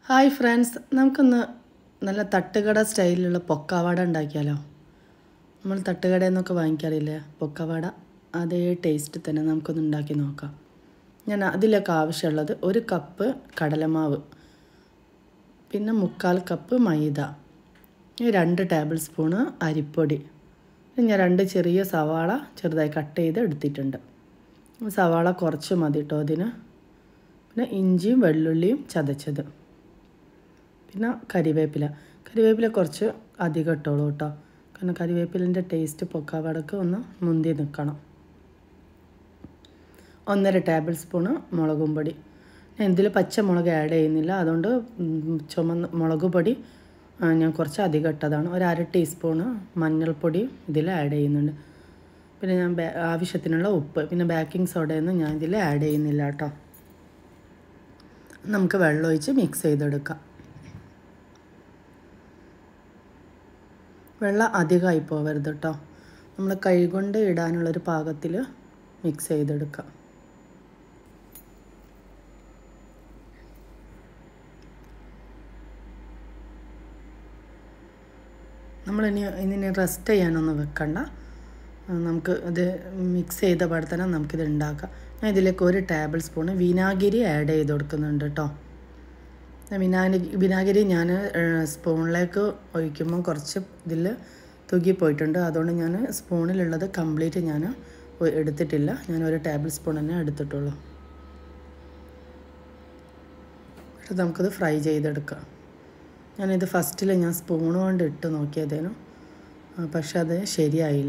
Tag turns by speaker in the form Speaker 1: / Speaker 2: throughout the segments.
Speaker 1: hi friends നമുക്കൊന്ന് നല്ല തട്ടുകട സ്റ്റൈലിലുള്ള പൊക്കാവാട ഉണ്ടാക്കിയാലോ നമ്മൾ തട്ടുകടയിൽ നിന്നൊക്കെ വാങ്ങിക്കാറില്ലേ പൊക്കവാട അതേ ടേസ്റ്റ് തന്നെ നമുക്കൊന്ന് ഉണ്ടാക്കി നോക്കാം ഞാൻ അതിലൊക്കെ ആവശ്യമുള്ളത് ഒരു കപ്പ് കടലമാവ് പിന്നെ മുക്കാൽ കപ്പ് മൈദ ഈ രണ്ട് ടേബിൾ സ്പൂണ് അരിപ്പൊടി പിന്നെ ഞാൻ രണ്ട് ചെറിയ സവാള ചെറുതായി കട്ട് ചെയ്ത് എടുത്തിട്ടുണ്ട് സവാള കുറച്ച് മതി കേട്ടോ അതിന് പിന്നെ ഇഞ്ചിയും വെള്ളുള്ളിയും ചതച്ചത് പിന്നെ കരിവേപ്പില കരിവേപ്പില കുറച്ച് അധികം ഇട്ടോളൂ കേട്ടോ കാരണം കരിവേപ്പിലിൻ്റെ ടേസ്റ്റ് പൊക്കാവടക്ക് ഒന്ന് മുന്തി നിൽക്കണം ഒന്നര ടേബിൾ സ്പൂണ് മുളകും പൊടി ഞാൻ ഇതിൽ പച്ചമുളക് ആഡ് ചെയ്യുന്നില്ല അതുകൊണ്ട് ഉം, ചുമന്ന മുളക് പൊടി ആ, ഞാൻ കുറച്ച് അധികം ഇട്ടതാണ് ഒരു അര ടീസ്പൂണ് മഞ്ഞൾപ്പൊടി ഇതിൽ ആഡ് ചെയ്യുന്നുണ്ട് പിന്നെ ഞാൻ ബേ- ആവശ്യത്തിനുള്ള ഉപ്പ് പിന്നെ ബേക്കിംഗ് സോഡയൊന്നും ഞാൻ ഇതിൽ ആഡ് ചെയ്യുന്നില്ല കേട്ടോ നമുക്ക് വെള്ളം ഒഴിച്ച് മിക്സ് ചെയ്തെടുക്കാം വെള്ളം അധികമായി പോകരുത് കേട്ടോ നമ്മൾ കൈകൊണ്ട് ഇടാനുള്ളൊരു പാകത്തിൽ മിക്സ് ചെയ്തെടുക്കാം നമ്മളിനി ഇതിനെ റെസ്റ്റ് ചെയ്യാനൊന്നും വെക്കണ്ട ആ, നമുക്ക് ഇത് മിക്സ് ചെയ്ത പാടെ തന്നെ നമുക്കിത് ഉണ്ടാക്കാം ഞാൻ ഇതിലേക്ക് ഒരു ടേബിൾ സ്പൂണ് വിനാഗിരി ആഡ് ചെയ്ത് കൊടുക്കുന്നുണ്ട് കേട്ടോ വിനാഗിരി വിനാഗിരി ഞാൻ സ്പൂണിലേക്ക് ഒഴിക്കുമ്പോൾ കുറച്ച് ഇതിൽ തൂക്കിപ്പോയിട്ടുണ്ട് അതുകൊണ്ട് ഞാൻ സ്പൂണിലുള്ളത് കംപ്ലീറ്റ് ഞാൻ ഒ- എടുത്തിട്ടില്ല ഞാൻ ഒരു ടേബിൾ സ്പൂൺ തന്നെ എടുത്തിട്ടുള്ളൂ എന്നിട്ട് നമുക്കത് ഫ്രൈ ചെയ്തെടുക്കാം ഞാനിത് ഫസ്റ്റിൽ ഞാൻ സ്പൂൺ കൊണ്ട് ഇട്ട് നോക്കിയതേനു ആ, പക്ഷെ അത് ശരിയായില്ല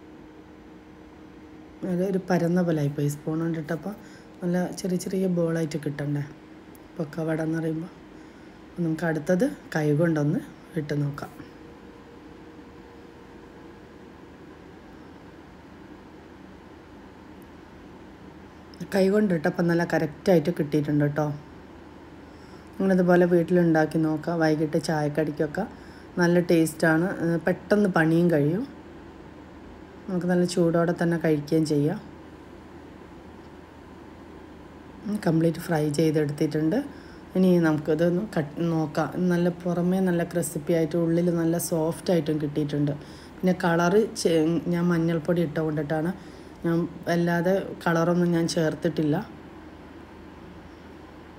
Speaker 1: അത് ഒരു പരന്ന പോലെ ആയിപ്പോയി സ്പൂൺ കൊണ്ട് ഇട്ടപ്പോൾ നല്ല ചെറിയ ചെറിയ ബോളായിട്ട് കിട്ടണ്ടേ പൊക്കവട എന്ന് പറയുമ്പോൾ അപ്പോൾ നമുക്ക് അടുത്തത് കൈ കൊണ്ടൊന്ന് ഇട്ട് നോക്കാം കൈ കൊണ്ടിട്ടപ്പോൾ നല്ല കറക്റ്റായിട്ട് കിട്ടിയിട്ടുണ്ട് കേട്ടോ നിങ്ങളിതുപോലെ വീട്ടിലുണ്ടാക്കി നോക്കുക വൈകിട്ട് ചായക്കടിക്കൊക്കെ നല്ല ടേസ്റ്റാണ് ഏഹ് പെട്ടെന്ന് പണിയും കഴിയും നമുക്ക് നല്ല ചൂടോടെ തന്നെ കഴിക്കുകയും ചെയ്യാം കംപ്ലീറ്റ് ഫ്രൈ ചെയ്തെടുത്തിട്ടുണ്ട് ഇനി നമുക്കിതൊന്ന് കട്ട് നോക്കാം നല്ല പുറമേ നല്ല ക്രിസ്പി ആയിട്ട് ഉള്ളിൽ നല്ല സോഫ്റ്റ് ആയിട്ടും കിട്ടിയിട്ടുണ്ട് പിന്നെ കളറ് ഞാൻ മഞ്ഞൾപ്പൊടി ഇട്ട കൊണ്ടിട്ടാണ് ഞാൻ അല്ലാതെ കളറൊന്നും ഞാൻ ചേർത്തിട്ടില്ല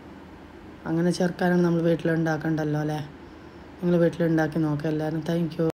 Speaker 1: അങ്ങനെ ചേർക്കാനാണ് നമ്മൾ വീട്ടിലുണ്ടാക്കണ്ടല്ലോ അല്ലേ നിങ്ങൾ വീട്ടിലുണ്ടാക്കി നോക്കാം എല്ലാവരും താങ്ക് യു